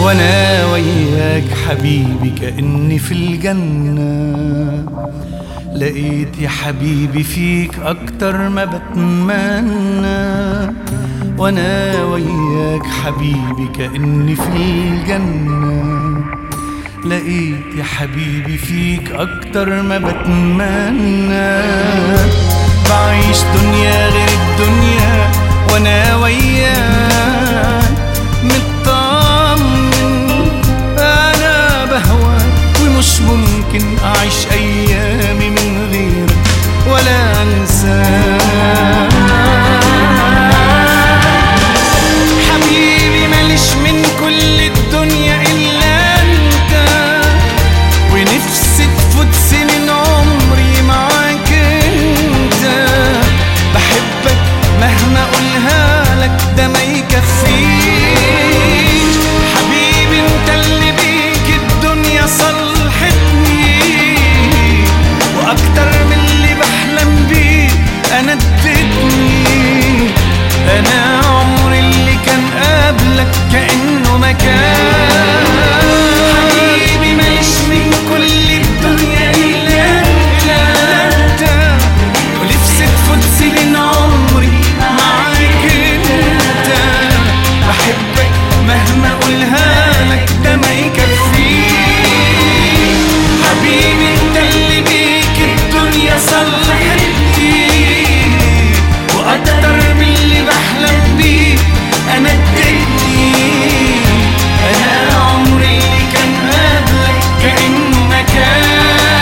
وانا وياك حبيبي كأني في الجنة لقيت يا حبيبي فيك اكتر ما بتمنى وانا وياك حبيبي كأني في الجنة لقيت يا حبيبي فيك اكتر ما بتمنى بعيش دنيا غير الدنيا وانا وياك مطمن انا بهواك ومش ممكن اعيش ايامي من غيرك ولا انساك حبيبي ماليش من كل الدنيا الا انت ونفسي تفوت سنين عمري معاك انت بحبك مهما اقولها لك ده ما يكفيش حبيبي انت اللي بيك الدنيا صلحتني واكتر من اللي بحلم بيه انا اديتني انا عمري اللي كان قبلك كانه مكان حبيبي ماليش من كل الدنيا الا إلا انت ونفسي تفوت سنين عمري معاك انت بحبك مهما اقولها لك ده ما يكفيش حبيبي انت اللي بيك الدنيا صلحتني واكتر من اللي بحلم بيه انا اديتني انا عمري اللي كان قبلك كانه مكان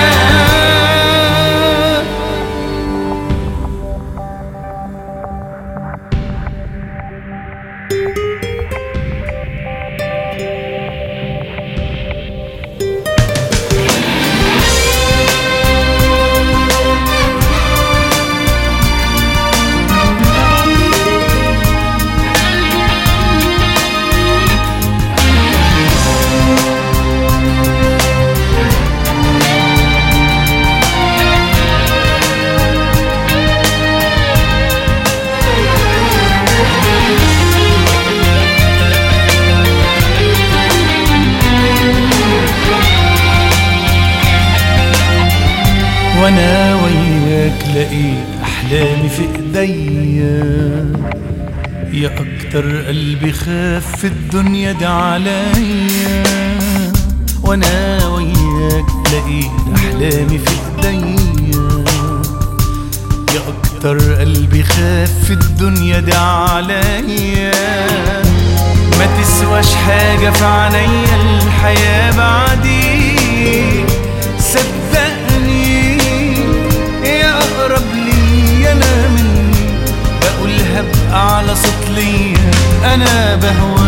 وانا وياك لقيت احلامي في ايديا يا اكتر قلبي خاف في الدنيا دي عليا وانا وياك لقيت احلامي في ايديا يا اكتر قلبي خاف في الدنيا دي عليا ما تسواش حاجة في عينيا الحياة بعدي صدقني يا أقرب لي أنا مني بقولها بأعلى صوت ليا أنا بهواك